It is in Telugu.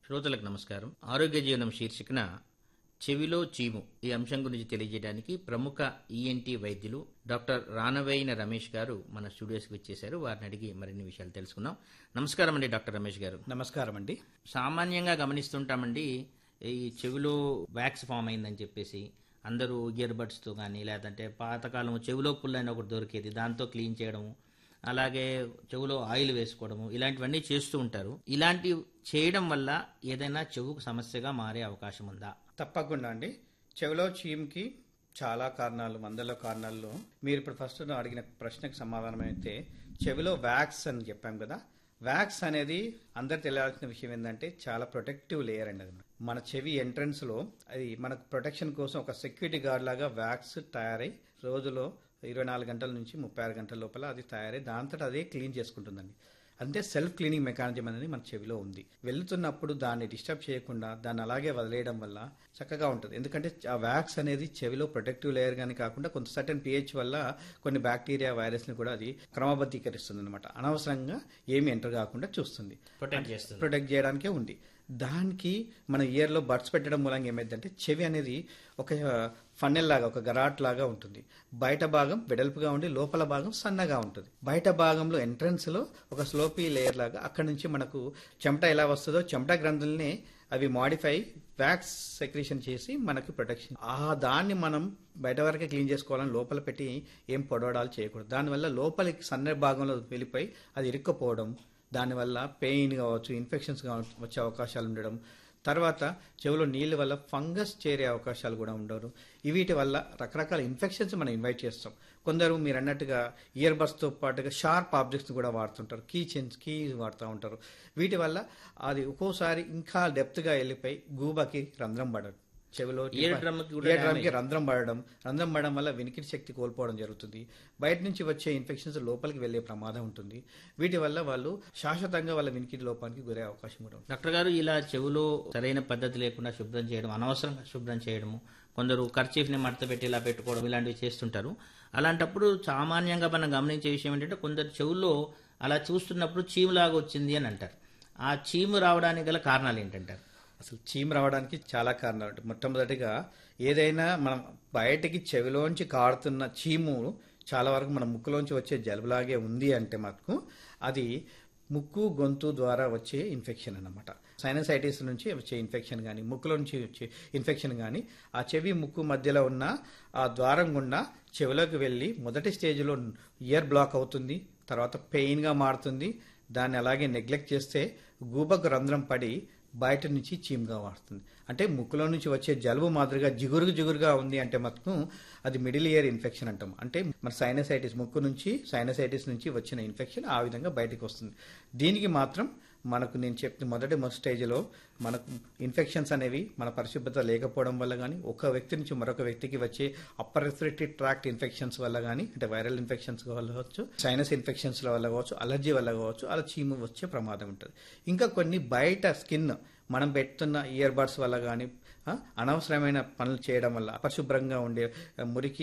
శ్రోతలకు నమస్కారం ఆరోగ్య జీవనం శీర్షికన చెవిలో చీము ఈ అంశం గురించి తెలియజేయడానికి ప్రముఖ ఈఎన్టీ వైద్యులు డాక్టర్ రానవేయిన రమేష్ గారు మన స్టూడియోస్కి వచ్చేశారు వారిని అడిగి మరిన్ని విషయాలు తెలుసుకుందాం నమస్కారం అండి డాక్టర్ రమేష్ గారు నమస్కారం అండి సామాన్యంగా గమనిస్తుంటామండి ఈ చెవిలో వ్యాక్స్ ఫామ్ అయిందని చెప్పేసి అందరూ ఇయర్ బడ్స్తో కానీ లేదంటే పాతకాలం చెవిలో పుల్లైన ఒకటి దొరికేది దాంతో క్లీన్ చేయడము అలాగే చెవులో ఆయిల్ వేసుకోవడము ఇలాంటివన్నీ చేస్తూ ఉంటారు ఇలాంటి చేయడం వల్ల ఏదైనా చెవుకు సమస్యగా మారే అవకాశం ఉందా తప్పకుండా అండి చెవిలో చీమ్కి చాలా కారణాలు వందల కారణాల్లో మీరు ఇప్పుడు ఫస్ట్ అడిగిన ప్రశ్నకు సమాధానం అయితే చెవిలో వ్యాక్స్ అని చెప్పాం కదా వ్యాక్స్ అనేది అందరు తెలియాల్సిన విషయం ఏంటంటే చాలా ప్రొటెక్టివ్ లేయర్ అండి అది మన చెవి ఎంట్రన్స్ లో అది మనకు ప్రొటెక్షన్ కోసం ఒక సెక్యూరిటీ గార్డ్ లాగా వ్యాక్స్ తయారై రోజులో ఇరవై నాలుగు గంటల నుంచి ముప్పై ఆరు గంటల లోపల అది తయారై దాంతో అదే క్లీన్ చేసుకుంటుందండి అంటే సెల్ఫ్ క్లీనింగ్ మెకానిజం అనేది మన చెవిలో ఉంది వెళ్తున్నప్పుడు దాన్ని డిస్టర్బ్ చేయకుండా దాన్ని అలాగే వదిలేయడం వల్ల చక్కగా ఉంటుంది ఎందుకంటే ఆ వ్యాక్స్ అనేది చెవిలో ప్రొటెక్టివ్ లేయర్ గానీ కాకుండా కొంత సర్టన్ పిహెచ్ వల్ల కొన్ని బ్యాక్టీరియా వైరస్ ని కూడా అది క్రమబద్ధీకరిస్తుంది అనమాట అనవసరంగా ఏమి ఎంటర్ కాకుండా చూస్తుంది ప్రొటెక్ట్ చేస్తుంది ప్రొటెక్ట్ చేయడానికే ఉంది దానికి మన ఇయర్లో బడ్స్ పెట్టడం మూలంగా ఏమైందంటే చెవి అనేది ఒక ఫన్నెల్ లాగా ఒక గరాట్ లాగా ఉంటుంది బయట భాగం వెడల్పుగా ఉండి లోపల భాగం సన్నగా ఉంటుంది బయట భాగంలో ఎంట్రన్స్ లో ఒక స్లోపీ లేయర్ లాగా అక్కడ నుంచి మనకు చెమట ఎలా వస్తుందో చెమట గ్రంథుల్ని అవి మాడిఫై వ్యాక్స్ సెక్రేషన్ చేసి మనకు ప్రొటెక్షన్ ఆ దాన్ని మనం బయట వరకే క్లీన్ చేసుకోవాలని లోపల పెట్టి ఏం పొడవడాలు చేయకూడదు దానివల్ల లోపలికి సన్న భాగంలో వెళ్ళిపోయి అది ఇరుక్కుపోవడం దానివల్ల పెయిన్ కావచ్చు ఇన్ఫెక్షన్స్ కావచ్చు వచ్చే అవకాశాలు ఉండడం తర్వాత చెవిలో నీళ్ళ వల్ల ఫంగస్ చేరే అవకాశాలు కూడా ఉండరు వీటి వల్ల రకరకాల ఇన్ఫెక్షన్స్ మనం ఇన్వైట్ చేస్తాం కొందరు మీరు అన్నట్టుగా ఇయర్ బడ్స్తో పాటుగా షార్ప్ ఆబ్జెక్ట్స్ కూడా వాడుతుంటారు కీ చెన్స్ కీ వాడుతూ ఉంటారు వీటి వల్ల అది ఒక్కోసారి ఇంకా డెప్త్గా వెళ్ళిపోయి గూబకి రంధ్రం పడదు చెవిలో ఇయర్ డ్రమ్కి కూడా ఇయర్ డ్రమ్కి రంధ్రం పడడం రంధ్రం పడడం వల్ల వినికిడి శక్తి కోల్పోవడం జరుగుతుంది బయట నుంచి వచ్చే ఇన్ఫెక్షన్స్ లోపలికి వెళ్లే ప్రమాదం ఉంటుంది వీటి వల్ల వాళ్ళు శాశ్వతంగా వాళ్ళ వినికిడి లోపానికి గురే అవకాశం కూడా ఉంటుంది డాక్టర్ గారు ఇలా చెవులో సరైన పద్ధతి లేకుండా శుభ్రం చేయడం అనవసరంగా శుభ్రం చేయడము కొందరు కర్చీఫ్ని మడత పెట్టి ఇలా పెట్టుకోవడం ఇలాంటివి చేస్తుంటారు అలాంటప్పుడు సామాన్యంగా మనం గమనించే విషయం ఏంటంటే కొందరు చెవుల్లో అలా చూస్తున్నప్పుడు చీములాగా వచ్చింది అని అంటారు ఆ చీము రావడానికి గల కారణాలు ఏంటంటారు అసలు చీమ రావడానికి చాలా కారణాలు ఉంటాయి మొట్టమొదటిగా ఏదైనా మనం బయటికి చెవిలోంచి కారుతున్న చీము చాలా వరకు మన ముక్కులోంచి వచ్చే జలుబులాగే ఉంది అంటే మనకు అది ముక్కు గొంతు ద్వారా వచ్చే ఇన్ఫెక్షన్ అన్నమాట సైనసైటిస్ నుంచి వచ్చే ఇన్ఫెక్షన్ కానీ ముక్కులో నుంచి వచ్చే ఇన్ఫెక్షన్ కానీ ఆ చెవి ముక్కు మధ్యలో ఉన్న ఆ ద్వారం గుండా చెవిలోకి వెళ్ళి మొదటి స్టేజ్లో ఇయర్ బ్లాక్ అవుతుంది తర్వాత పెయిన్గా మారుతుంది దాన్ని అలాగే నెగ్లెక్ట్ చేస్తే గూబకు రంధ్రం పడి బయట నుంచి చీమ్గా వాడుతుంది అంటే ముక్కులో నుంచి వచ్చే జలుబు మాదిరిగా జిగురు జిగురుగా ఉంది అంటే మటుకు అది మిడిల్ ఇయర్ ఇన్ఫెక్షన్ అంటాం అంటే మన సైనసైటిస్ ముక్కు నుంచి సైనసైటిస్ నుంచి వచ్చిన ఇన్ఫెక్షన్ ఆ విధంగా బయటకు వస్తుంది దీనికి మాత్రం మనకు నేను చెప్పిన మొదటి మొదటి స్టేజ్లో మనకు ఇన్ఫెక్షన్స్ అనేవి మన పరిశుభ్రత లేకపోవడం వల్ల కానీ ఒక వ్యక్తి నుంచి మరొక వ్యక్తికి వచ్చే అప్పర్ రెస్పిరేటరీ ట్రాక్ట్ ఇన్ఫెక్షన్స్ వల్ల కానీ అంటే వైరల్ ఇన్ఫెక్షన్స్ వల్ల కావచ్చు సైనస్ ఇన్ఫెక్షన్స్ వల్ల కావచ్చు అలర్జీ వల్ల కావచ్చు అలా చీము వచ్చే ప్రమాదం ఉంటుంది ఇంకా కొన్ని బయట స్కిన్ మనం పెడుతున్న ఇయర్ బడ్స్ వల్ల కానీ అనవసరమైన పనులు చేయడం వల్ల అపరిశుభ్రంగా ఉండే మురికి